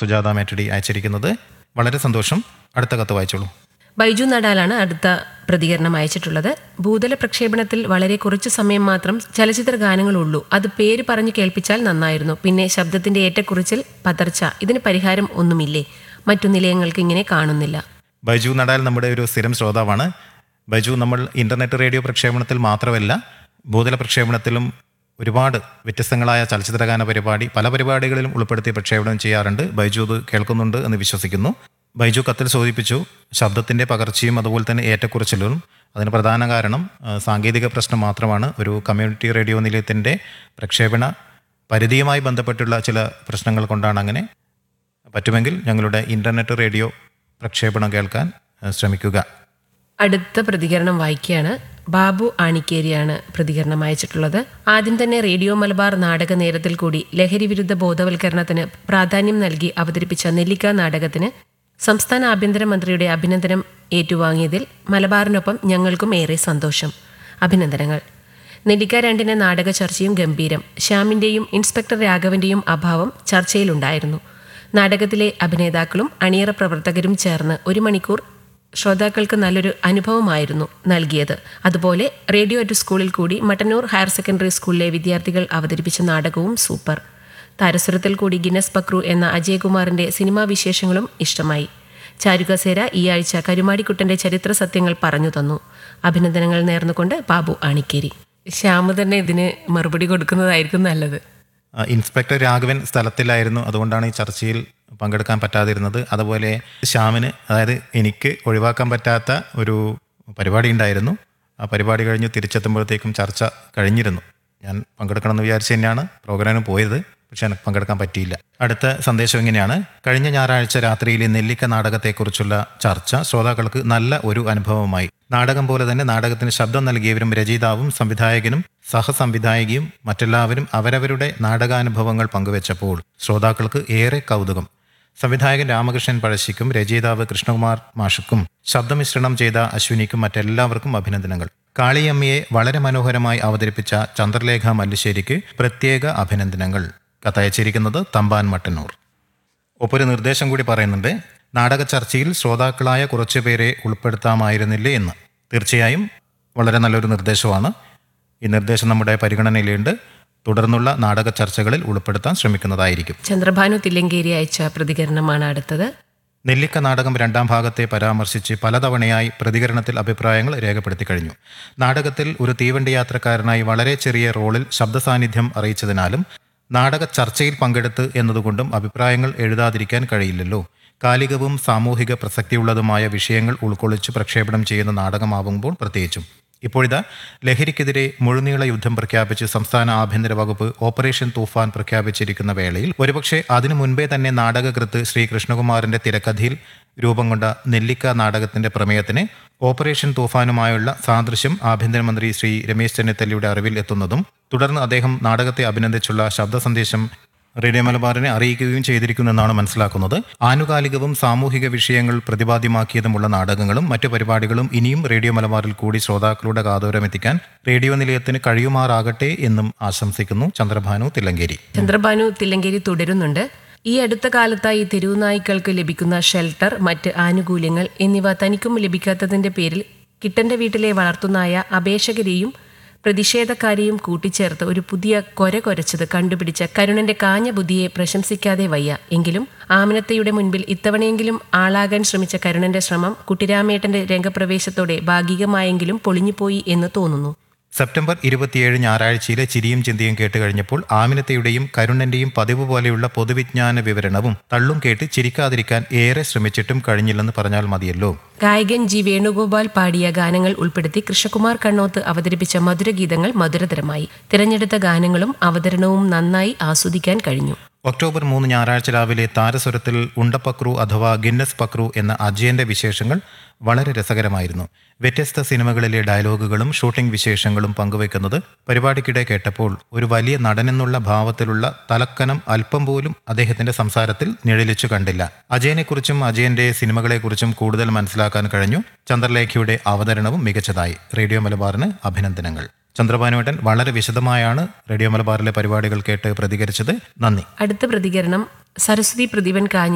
സുജാത മേറ്റടി അയച്ചിരിക്കുന്നത് വളരെ സന്തോഷം അടുത്ത കത്ത് വായിച്ചോളൂ ബൈജു നടാലാണ് അടുത്ത പ്രതികരണം അയച്ചിട്ടുള്ളത് ഭൂതല പ്രക്ഷേപണത്തിൽ വളരെ കുറച്ചു സമയം മാത്രം ചലച്ചിത്ര ഗാനങ്ങളുള്ളൂ അത് പേര് പറഞ്ഞു കേൾപ്പിച്ചാൽ നന്നായിരുന്നു പിന്നെ ശബ്ദത്തിന്റെ ഏറ്റക്കുറിച്ചിൽ പതർച്ച ഇതിന് പരിഹാരം ഒന്നുമില്ലേ മറ്റു നിലയങ്ങൾക്ക് ഇങ്ങനെ കാണുന്നില്ല ബൈജു നടാൽ നമ്മുടെ ഒരു സ്ഥിരം ശ്രോതാവാണ് ബൈജു നമ്മൾ ഇൻ്റർനെറ്റ് റേഡിയോ പ്രക്ഷേപണത്തിൽ മാത്രമല്ല ഭൂതല പ്രക്ഷേപണത്തിലും ഒരുപാട് വ്യത്യസ്തങ്ങളായ ചലച്ചിത്രഗാന പരിപാടി പല പരിപാടികളിലും ഉൾപ്പെടുത്തി പ്രക്ഷേപണം ചെയ്യാറുണ്ട് ബൈജു ഇത് കേൾക്കുന്നുണ്ട് എന്ന് വിശ്വസിക്കുന്നു ബൈജു കത്തിൽ സൂചിപ്പിച്ചു ശബ്ദത്തിൻ്റെ പകർച്ചയും അതുപോലെ തന്നെ ഏറ്റക്കുറച്ചിലും അതിന് പ്രധാന കാരണം ആ, സാങ്കേതിക പ്രശ്നം മാത്രമാണ് ഒരു കമ്മ്യൂണിറ്റി റേഡിയോ നിലയത്തിൻ്റെ പ്രക്ഷേപണ പരിധിയുമായി ബന്ധപ്പെട്ടുള്ള ചില പ്രശ്നങ്ങൾ കൊണ്ടാണ് അങ്ങനെ പറ്റുമെങ്കിൽ ഞങ്ങളുടെ ഇൻ്റർനെറ്റ് റേഡിയോ പ്രക്ഷേപണം കേൾക്കാൻ ആ, ശ്രമിക്കുക അടുത്ത പ്രതികരണം വായിക്കുകയാണ് ബാബു ആണിക്കേരിയാണ് പ്രതികരണം അയച്ചിട്ടുള്ളത് ആദ്യം തന്നെ റേഡിയോ മലബാർ നാടക നേരത്തിൽ കൂടി ലഹരി വിരുദ്ധ ബോധവൽക്കരണത്തിന് പ്രാധാന്യം നൽകി അവതരിപ്പിച്ച നെല്ലിക്ക നാടകത്തിന് സംസ്ഥാന ആഭ്യന്തരമന്ത്രിയുടെ അഭിനന്ദനം ഏറ്റുവാങ്ങിയതിൽ മലബാറിനൊപ്പം ഞങ്ങൾക്കും ഏറെ സന്തോഷം അഭിനന്ദനങ്ങൾ നെല്ലിക്ക രണ്ടിന് നാടക ചർച്ചയും ഗംഭീരം ശ്യാമിന്റെയും ഇൻസ്പെക്ടർ രാഘവന്റെയും അഭാവം ചർച്ചയിലുണ്ടായിരുന്നു നാടകത്തിലെ അഭിനേതാക്കളും അണിയറ പ്രവർത്തകരും ചേർന്ന് ഒരു മണിക്കൂർ ശ്രോതാക്കൾക്ക് നല്ലൊരു അനുഭവമായിരുന്നു നൽകിയത് അതുപോലെ റേഡിയോ അറ്റ് സ്കൂളിൽ കൂടി മട്ടന്നൂർ ഹയർ സെക്കൻഡറി സ്കൂളിലെ വിദ്യാർത്ഥികൾ അവതരിപ്പിച്ച നാടകവും സൂപ്പർ താരസുരത്തിൽ കൂടി ഗിന്നസ് പക്രു എന്ന അജയകുമാറിന്റെ സിനിമാ വിശേഷങ്ങളും ഇഷ്ടമായി ചാരുകസേര ഈ ആഴ്ച കരുമാടിക്കുട്ടന്റെ ചരിത്ര സത്യങ്ങൾ പറഞ്ഞു തന്നു അഭിനന്ദനങ്ങൾ നേർന്നുകൊണ്ട് ബാബു ആണിക്കേരി ശ്യാമ് തന്നെ ഇതിന് മറുപടി കൊടുക്കുന്നതായിരിക്കും നല്ലത് ആ, ഇൻസ്പെക്ടർ രാഘവൻ സ്ഥലത്തിലായിരുന്നു അതുകൊണ്ടാണ് ഈ ചർച്ചയിൽ പങ്കെടുക്കാൻ പറ്റാതിരുന്നത് അതുപോലെ ശ്യാമിന് അതായത് എനിക്ക് ഒഴിവാക്കാൻ പറ്റാത്ത ഒരു പരിപാടി ഉണ്ടായിരുന്നു ആ പരിപാടി കഴിഞ്ഞ് തിരിച്ചെത്തുമ്പോഴത്തേക്കും ചർച്ച കഴിഞ്ഞിരുന്നു ഞാൻ പങ്കെടുക്കണമെന്ന് വിചാരിച്ച് തന്നെയാണ് പ്രോഗ്രാമിന് പോയത് പക്ഷെ എനിക്ക് പങ്കെടുക്കാൻ പറ്റിയില്ല അടുത്ത സന്ദേശം ഇങ്ങനെയാണ് കഴിഞ്ഞ ഞായറാഴ്ച രാത്രിയിലെ നെല്ലിക്ക നാടകത്തെക്കുറിച്ചുള്ള ചർച്ച ശ്രോതാക്കൾക്ക് നല്ല ഒരു അനുഭവമായി നാടകം പോലെ തന്നെ നാടകത്തിന് ശബ്ദം നൽകിയവരും രചയിതാവും സംവിധായകനും സഹസംവിധായകയും മറ്റെല്ലാവരും അവരവരുടെ നാടകാനുഭവങ്ങൾ പങ്കുവച്ചപ്പോൾ ശ്രോതാക്കൾക്ക് ഏറെ കൗതുകം സംവിധായകൻ രാമകൃഷ്ണൻ പഴശ്ശിക്കും രചയിതാവ് കൃഷ്ണകുമാർ മാഷുക്കും ശബ്ദമിശ്രണം ചെയ്ത അശ്വിനിക്കും മറ്റെല്ലാവർക്കും അഭിനന്ദനങ്ങൾ കാളിയമ്മയെ വളരെ മനോഹരമായി അവതരിപ്പിച്ച ചന്ദ്രലേഖ മല്ലിശ്ശേരിക്ക് പ്രത്യേക അഭിനന്ദനങ്ങൾ കത്തയച്ചിരിക്കുന്നത് തമ്പാൻ മട്ടന്നൂർ ഒപ്പൊരു നിർദ്ദേശം കൂടി പറയുന്നുണ്ട് നാടക ചർച്ചയിൽ ശ്രോതാക്കളായ കുറച്ചു പേരെ ഉൾപ്പെടുത്താമായിരുന്നില്ലേ എന്ന് തീർച്ചയായും വളരെ നല്ലൊരു നിർദ്ദേശമാണ് ഈ നിർദ്ദേശം നമ്മുടെ പരിഗണനയിലുണ്ട് തുടർന്നുള്ള നാടക ചർച്ചകളിൽ ഉൾപ്പെടുത്താൻ ശ്രമിക്കുന്നതായിരിക്കും ചന്ദ്രഭാനു തില്ലങ്കേരി അയച്ച പ്രതികരണമാണ് അടുത്തത് നെല്ലിക്ക നാടകം രണ്ടാം ഭാഗത്തെ പരാമർശിച്ച് പലതവണയായി പ്രതികരണത്തിൽ അഭിപ്രായങ്ങൾ രേഖപ്പെടുത്തി കഴിഞ്ഞു നാടകത്തിൽ ഒരു തീവണ്ടി യാത്രക്കാരനായി വളരെ ചെറിയ റോളിൽ ശബ്ദ സാന്നിധ്യം അറിയിച്ചതിനാലും നാടക ചർച്ചയിൽ പങ്കെടുത്ത് എന്നതുകൊണ്ടും അഭിപ്രായങ്ങൾ എഴുതാതിരിക്കാൻ കഴിയില്ലല്ലോ കാലികവും സാമൂഹിക പ്രസക്തിയുള്ളതുമായ വിഷയങ്ങൾ ഉൾക്കൊള്ളിച്ച് പ്രക്ഷേപണം ചെയ്യുന്ന നാടകമാവുമ്പോൾ പ്രത്യേകിച്ചും ഇപ്പോഴിതാ ലഹരിക്കെതിരെ മുഴുനീള യുദ്ധം പ്രഖ്യാപിച്ച് സംസ്ഥാന ആഭ്യന്തര വകുപ്പ് ഓപ്പറേഷൻ തൂഫാൻ പ്രഖ്യാപിച്ചിരിക്കുന്ന വേളയിൽ ഒരുപക്ഷെ അതിനു മുൻപേ തന്നെ നാടകകൃത്ത് ശ്രീ കൃഷ്ണകുമാറിന്റെ തിരക്കഥയിൽ രൂപം കൊണ്ട നെല്ലിക്ക നാടകത്തിന്റെ പ്രമേയത്തിന് ഓപ്പറേഷൻ തൂഫാനുമായുള്ള സാദൃശ്യം ആഭ്യന്തരമന്ത്രി ശ്രീ രമേശ് ചെന്നിത്തലയുടെ അറിവിൽ എത്തുന്നതും തുടർന്ന് അദ്ദേഹം നാടകത്തെ അഭിനന്ദിച്ചുള്ള ശബ്ദ സന്ദേശം റേഡിയോ മലബാറിനെ അറിയിക്കുകയും ചെയ്തിരിക്കുന്നെന്നാണ് മനസ്സിലാക്കുന്നത് ആനുകാലികവും സാമൂഹിക വിഷയങ്ങൾ പ്രതിപാദ്യമാക്കിയതുമുള്ള നാടകങ്ങളും മറ്റു പരിപാടികളും ഇനിയും റേഡിയോ മലബാറിൽ കൂടി ശ്രോതാക്കളുടെ കാതോരമെത്തിക്കാൻ റേഡിയോ നിലയത്തിന് കഴിയുമാറാകട്ടെ എന്നും ആശംസിക്കുന്നു ചന്ദ്രഭാനു തില്ലങ്കേരി ചന്ദ്രഭാനു തില്ലങ്കേരി തുടരുന്നുണ്ട് ഈ അടുത്ത കാലത്തായി തെരുവുനായ്ക്കൾക്ക് ലഭിക്കുന്ന ഷെൽട്ടർ മറ്റ് ആനുകൂല്യങ്ങൾ എന്നിവ തനിക്കും ലഭിക്കാത്തതിന്റെ പേരിൽ കിട്ടന്റെ വീട്ടിലെ വളർത്തുനായ അപേക്ഷകരെയും പ്രതിഷേധക്കാരെയും കൂട്ടിച്ചേർത്ത് ഒരു പുതിയ കൊര കൊരച്ചത് കണ്ടുപിടിച്ച കരുണന്റെ കാഞ്ഞ ബുദ്ധിയെ പ്രശംസിക്കാതെ വയ്യ എങ്കിലും ആമിനത്തയുടെ മുൻപിൽ ഇത്തവണയെങ്കിലും ആളാകാൻ ശ്രമിച്ച കരുണന്റെ ശ്രമം കുട്ടിരാമേട്ടന്റെ രംഗപ്രവേശത്തോടെ ഭാഗികമായെങ്കിലും പൊളിഞ്ഞുപോയി എന്ന് തോന്നുന്നു സെപ്റ്റംബർ ഇരുപത്തിയേഴ് ഞായറാഴ്ചയിലെ ചിരിയും ചിന്തയും കേട്ട് കഴിഞ്ഞപ്പോൾ ആമിനത്തയുടെയും കരുണന്റെയും പതിവ് പോലെയുള്ള പൊതുവിജ്ഞാന വിവരണവും തള്ളും കേട്ട് ചിരിക്കാതിരിക്കാൻ ഏറെ ശ്രമിച്ചിട്ടും കഴിഞ്ഞില്ലെന്ന് പറഞ്ഞാൽ മതിയല്ലോ ഗായകൻ ജി വേണുഗോപാൽ പാടിയ ഗാനങ്ങൾ ഉൾപ്പെടുത്തി കൃഷ്ണകുമാർ കണ്ണോത്ത് അവതരിപ്പിച്ച മധുരഗീതങ്ങൾ മധുരതരമായി തിരഞ്ഞെടുത്ത ഗാനങ്ങളും അവതരണവും നന്നായി ആസ്വദിക്കാൻ കഴിഞ്ഞു ഒക്ടോബർ മൂന്ന് ഞായറാഴ്ച രാവിലെ താരസ്വരത്തിൽ ഉണ്ടപ്പക്രു അഥവാ ഗിന്നസ് പക്രു എന്ന അജയന്റെ വിശേഷങ്ങൾ വളരെ രസകരമായിരുന്നു വ്യത്യസ്ത സിനിമകളിലെ ഡയലോഗുകളും ഷൂട്ടിംഗ് വിശേഷങ്ങളും പങ്കുവെക്കുന്നത് പരിപാടിക്കിടെ കേട്ടപ്പോൾ ഒരു വലിയ നടനെന്നുള്ള ഭാവത്തിലുള്ള തലക്കനം അല്പം പോലും അദ്ദേഹത്തിന്റെ സംസാരത്തിൽ നിഴലിച്ചു കണ്ടില്ല അജയനെക്കുറിച്ചും അജയന്റെ സിനിമകളെക്കുറിച്ചും കൂടുതൽ മനസ്സിലാക്കാൻ കഴിഞ്ഞു ചന്ദ്രലേഖയുടെ അവതരണവും മികച്ചതായി റേഡിയോ മലബാറിന് അഭിനന്ദനങ്ങൾ ചന്ദ്രഭാനുവേട്ടൻ വളരെ വിശദമായാണ് റേഡിയോ മലബാറിലെ പരിപാടികൾ കേട്ട് പ്രതികരിച്ചത് നന്ദി അടുത്ത പ്രതികരണം സരസ്വതി പ്രതിഭൻ കാഞ്ഞ